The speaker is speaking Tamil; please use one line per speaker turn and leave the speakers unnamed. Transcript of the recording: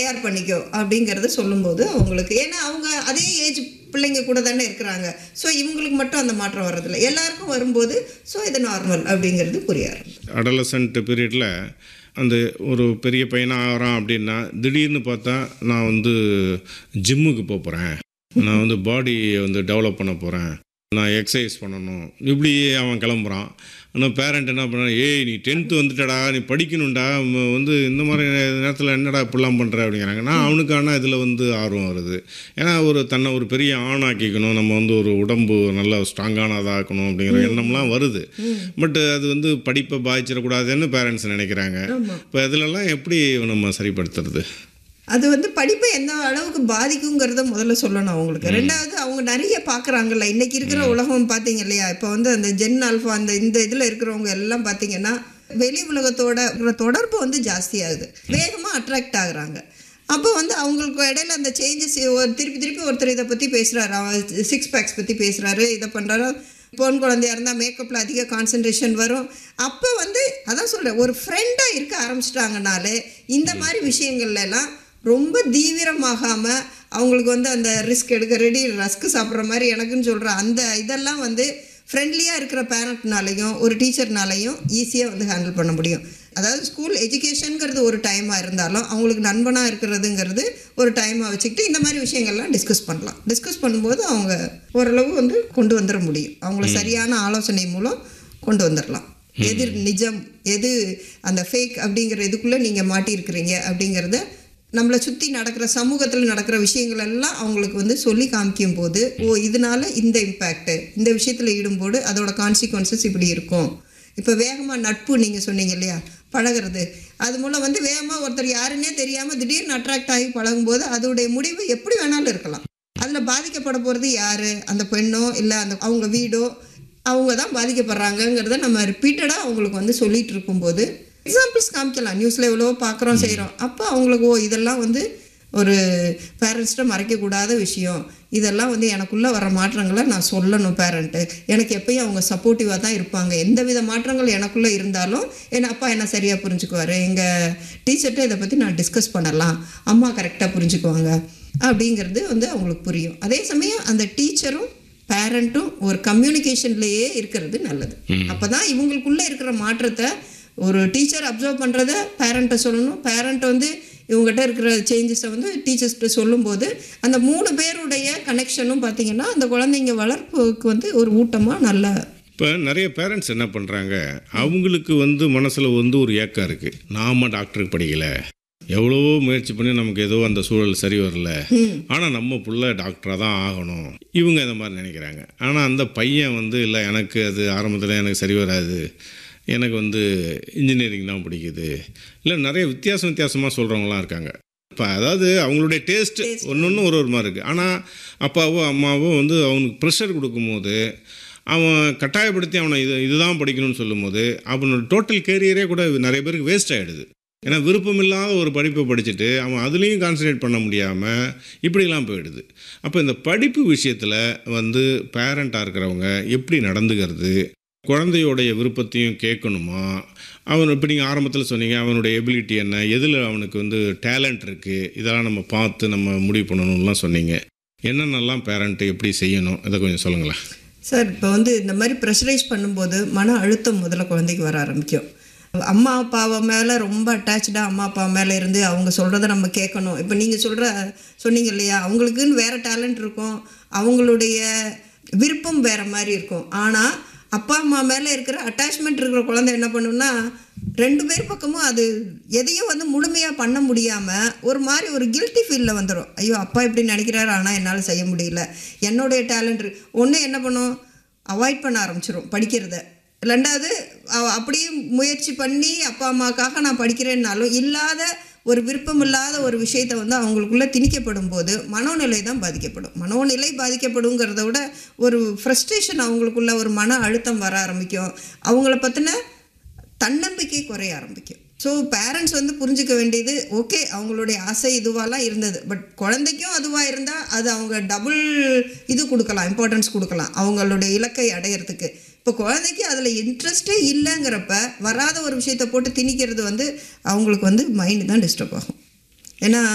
தயார் பண்ணிக்கோ அப்படிங்கிறத சொல்லும்போது அவங்களுக்கு ஏன்னா அவங்க அதே ஏஜ் பிள்ளைங்க கூட தானே இருக்கிறாங்க ஸோ இவங்களுக்கு மட்டும் அந்த மாற்றம் வர்றதில்ல எல்லாருக்கும் வரும்போது ஸோ இது நார்மல் அப்படிங்கிறது புரிய ஆரம்பிக்கும்
அடலசன்ட் பீரியடில் அந்த ஒரு பெரிய பையனாக ஆகிறான் அப்படின்னா திடீர்னு பார்த்தா நான் வந்து ஜிம்முக்கு போக போகிறேன் நான் வந்து பாடியை வந்து டெவலப் பண்ண போகிறேன் நான் எக்ஸசைஸ் பண்ணணும் இப்படி அவன் கிளம்புறான் ஆனால் பேரண்ட் என்ன பண்ணா ஏய் நீ டென்த்து வந்துட்டடா நீ படிக்கணும்டா ம- வந்து இந்த மாதிரி நேரத்தில் என்னடா இப்படிலாம் பண்ணுற அப்படிங்கிறாங்க நான் அவனுக்கான இதில் வந்து ஆர்வம் வருது ஏன்னா ஒரு தன்னை ஒரு பெரிய ஆணாக்கிக்கணும் நம்ம வந்து ஒரு உடம்பு நல்லா ஸ்ட்ராங்கானதாக்கணும் அப்படிங்கிற எண்ணம்லாம் வருது பட் அது வந்து படிப்பை பாதிச்சிடக்கூடாதுன்னு பேரண்ட்ஸ் நினைக்கிறாங்க
ஆமாம்
இப்போ இதிலெல்லாம் எப்படி நம்ம சரிப்படுத்துறது
அது வந்து படிப்பை எந்த அளவுக்கு பாதிக்குங்கிறத முதல்ல சொல்லணும் அவங்களுக்கு ரெண்டாவது அவங்க நிறைய பார்க்குறாங்கல்ல இன்னைக்கு இருக்கிற உலகம் பார்த்தீங்க இல்லையா இப்போ வந்து அந்த ஜென் ஆல்ஃபா அந்த இந்த இதில் இருக்கிறவங்க எல்லாம் பார்த்தீங்கன்னா வெளி உலகத்தோட இருக்கிற தொடர்பு வந்து ஜாஸ்தியாகுது வேகமாக அட்ராக்ட் ஆகுறாங்க அப்போ வந்து அவங்களுக்கு இடையில அந்த சேஞ்சஸ் ஒரு திருப்பி திருப்பி ஒருத்தர் இதை பற்றி பேசுகிறாரு அவன் சிக்ஸ் பேக்ஸ் பற்றி பேசுகிறாரு இதை பண்ணுறாரு பொன் குழந்தையா இருந்தால் மேக்கப்பில் அதிக கான்சன்ட்ரேஷன் வரும் அப்போ வந்து அதான் சொல்கிறேன் ஒரு ஃப்ரெண்டாக இருக்க ஆரம்பிச்சிட்டாங்கனாலே இந்த மாதிரி விஷயங்கள்ல எல்லாம் ரொம்ப தீவிரமாகாமல் அவங்களுக்கு வந்து அந்த ரிஸ்க் எடுக்க ரெடி ரஸ்க் சாப்பிட்ற மாதிரி எனக்குன்னு சொல்கிற அந்த இதெல்லாம் வந்து ஃப்ரெண்ட்லியாக இருக்கிற பேரண்ட்னாலையும் ஒரு டீச்சர்னாலையும் ஈஸியாக வந்து ஹேண்டில் பண்ண முடியும் அதாவது ஸ்கூல் எஜுகேஷனுங்கிறது ஒரு டைமாக இருந்தாலும் அவங்களுக்கு நண்பனாக இருக்கிறதுங்கிறது ஒரு டைமாக வச்சுக்கிட்டு இந்த மாதிரி விஷயங்கள்லாம் டிஸ்கஸ் பண்ணலாம் டிஸ்கஸ் பண்ணும்போது அவங்க ஓரளவு வந்து கொண்டு வந்துட முடியும் அவங்கள சரியான ஆலோசனை மூலம் கொண்டு வந்துடலாம் எது நிஜம் எது அந்த ஃபேக் அப்படிங்கிற இதுக்குள்ளே நீங்கள் மாட்டியிருக்கிறீங்க அப்படிங்கிறத நம்மளை சுற்றி நடக்கிற சமூகத்தில் நடக்கிற விஷயங்கள் எல்லாம் அவங்களுக்கு வந்து சொல்லி காமிக்கும் போது ஓ இதனால இந்த இம்பேக்ட் இந்த விஷயத்தில் ஈடும்போது அதோட கான்சிக்வன்சஸ் இப்படி இருக்கும் இப்போ வேகமாக நட்பு நீங்கள் சொன்னீங்க இல்லையா பழகுறது அது மூலம் வந்து வேகமாக ஒருத்தர் யாருன்னே தெரியாமல் திடீர்னு அட்ராக்ட் ஆகி பழகும்போது அதோடைய முடிவு எப்படி வேணாலும் இருக்கலாம் அதில் பாதிக்கப்பட போகிறது யார் அந்த பெண்ணோ இல்லை அந்த அவங்க வீடோ அவங்க தான் பாதிக்கப்படுறாங்கங்கிறத நம்ம ரிப்பீட்டடாக அவங்களுக்கு வந்து சொல்லிட்டு இருக்கும்போது எக்ஸாம்பிள்ஸ் காமிக்கலாம் நியூஸில் எவ்வளோ பார்க்குறோம் செய்கிறோம் அப்போ அவங்களுக்கு ஓ இதெல்லாம் வந்து ஒரு பேரண்ட்ஸ்கிட்ட மறைக்கக்கூடாத விஷயம் இதெல்லாம் வந்து எனக்குள்ளே வர மாற்றங்களை நான் சொல்லணும் பேரண்ட்டு எனக்கு எப்பயும் அவங்க சப்போர்ட்டிவாக தான் இருப்பாங்க எந்த வித மாற்றங்கள் எனக்குள்ளே இருந்தாலும் என் அப்பா என்ன சரியாக புரிஞ்சுக்குவார் எங்கள் டீச்சர்கிட்ட இதை பற்றி நான் டிஸ்கஸ் பண்ணலாம் அம்மா கரெக்டாக புரிஞ்சுக்குவாங்க அப்படிங்கிறது வந்து அவங்களுக்கு புரியும் அதே சமயம் அந்த டீச்சரும் பேரண்ட்டும் ஒரு கம்யூனிகேஷன்லேயே இருக்கிறது நல்லது அப்போ தான் இவங்களுக்குள்ளே இருக்கிற மாற்றத்தை ஒரு டீச்சர் அப்சர்வ் பண்ணுறத பேரண்ட்டை சொல்லணும் பேரண்ட் வந்து இவங்ககிட்ட இருக்கிற சேஞ்சஸை வந்து டீச்சர்ஸ்கிட்ட சொல்லும்போது அந்த மூணு பேருடைய கனெக்ஷனும் பார்த்தீங்கன்னா அந்த குழந்தைங்க வளர்ப்புக்கு வந்து ஒரு ஊட்டமாக நல்ல
இப்போ நிறைய பேரண்ட்ஸ் என்ன பண்ணுறாங்க அவங்களுக்கு வந்து மனசில் வந்து ஒரு ஏக்கம் இருக்குது நாம டாக்டருக்கு படிக்கலை எவ்வளவோ முயற்சி பண்ணி நமக்கு ஏதோ அந்த சூழல் சரி வரல ஆனால் நம்ம புள்ள டாக்டராக தான் ஆகணும் இவங்க இந்த மாதிரி நினைக்கிறாங்க ஆனால் அந்த பையன் வந்து இல்லை எனக்கு அது ஆரம்பத்தில் எனக்கு சரி வராது எனக்கு வந்து இன்ஜினியரிங் தான் பிடிக்குது இல்லை நிறைய வித்தியாசம் வித்தியாசமாக சொல்கிறவங்களாம் இருக்காங்க இப்போ அதாவது அவங்களுடைய டேஸ்ட் ஒன்று ஒன்று ஒரு ஒரு மாதிரி இருக்குது ஆனால் அப்பாவோ அம்மாவோ வந்து அவனுக்கு ப்ரெஷர் கொடுக்கும்போது அவன் கட்டாயப்படுத்தி அவனை இது இதுதான் படிக்கணும்னு சொல்லும்போது அவனோட டோட்டல் கேரியரே கூட நிறைய பேருக்கு வேஸ்ட் ஆகிடுது ஏன்னா விருப்பம் இல்லாத ஒரு படிப்பை படிச்சுட்டு அவன் அதுலேயும் கான்சன்ட்ரேட் பண்ண முடியாமல் இப்படிலாம் போயிடுது அப்போ இந்த படிப்பு விஷயத்தில் வந்து பேரண்ட்டாக இருக்கிறவங்க எப்படி நடந்துக்கிறது குழந்தையோடைய விருப்பத்தையும் கேட்கணுமா அவன் இப்போ நீங்கள் ஆரம்பத்தில் சொன்னீங்க அவனுடைய எபிலிட்டி என்ன எதில் அவனுக்கு வந்து டேலண்ட் இருக்குது இதெல்லாம் நம்ம பார்த்து நம்ம முடிவு பண்ணணும்லாம் சொன்னீங்க என்னென்னலாம் பேரண்ட்டு எப்படி செய்யணும் இதை கொஞ்சம் சொல்லுங்களேன்
சார் இப்போ வந்து இந்த மாதிரி ப்ரெஷரைஸ் பண்ணும்போது மன அழுத்தம் முதல்ல குழந்தைக்கு வர ஆரம்பிக்கும் அம்மா அப்பாவை மேலே ரொம்ப அட்டாச்சாக அம்மா அப்பா மேலே இருந்து அவங்க சொல்கிறத நம்ம கேட்கணும் இப்போ நீங்கள் சொல்கிற சொன்னீங்க இல்லையா அவங்களுக்குன்னு வேறு டேலண்ட் இருக்கும் அவங்களுடைய விருப்பம் வேறு மாதிரி இருக்கும் ஆனால் அப்பா அம்மா மேலே இருக்கிற அட்டாச்மெண்ட் இருக்கிற குழந்தை என்ன பண்ணுன்னா ரெண்டு பேர் பக்கமும் அது எதையும் வந்து முழுமையாக பண்ண முடியாமல் ஒரு மாதிரி ஒரு கில்ட்டி ஃபீலில் வந்துடும் ஐயோ அப்பா இப்படி நினைக்கிறாரு ஆனால் என்னால் செய்ய முடியல என்னுடைய டேலண்ட் ஒன்று என்ன பண்ணும் அவாய்ட் பண்ண ஆரம்பிச்சிரும் படிக்கிறத ரெண்டாவது அவ- அப்படியே முயற்சி பண்ணி அப்பா அம்மாக்காக நான் படிக்கிறேன்னாலும் இல்லாத ஒரு விருப்பம் இல்லாத ஒரு விஷயத்தை வந்து அவங்களுக்குள்ள திணிக்கப்படும் போது மனோநிலை தான் பாதிக்கப்படும் மனோநிலை பாதிக்கப்படுங்கிறத விட ஒரு ஃப்ரஸ்ட்ரேஷன் அவங்களுக்குள்ள ஒரு மன அழுத்தம் வர ஆரம்பிக்கும் அவங்கள பற்றின தன்னம்பிக்கை குறைய ஆரம்பிக்கும் ஸோ பேரண்ட்ஸ் வந்து புரிஞ்சுக்க வேண்டியது ஓகே அவங்களுடைய ஆசை இதுவாலாம் இருந்தது பட் குழந்தைக்கும் அதுவாக இருந்தால் அது அவங்க டபுள் இது கொடுக்கலாம் இம்பார்ட்டன்ஸ் கொடுக்கலாம் அவங்களுடைய இலக்கை அடையிறதுக்கு இப்போ குழந்தைக்கு அதில் இன்ட்ரெஸ்டே இல்லைங்கிறப்ப வராத ஒரு விஷயத்தை போட்டு திணிக்கிறது வந்து அவங்களுக்கு வந்து மைண்டு தான் டிஸ்டர்ப் ஆகும் ஏன்னா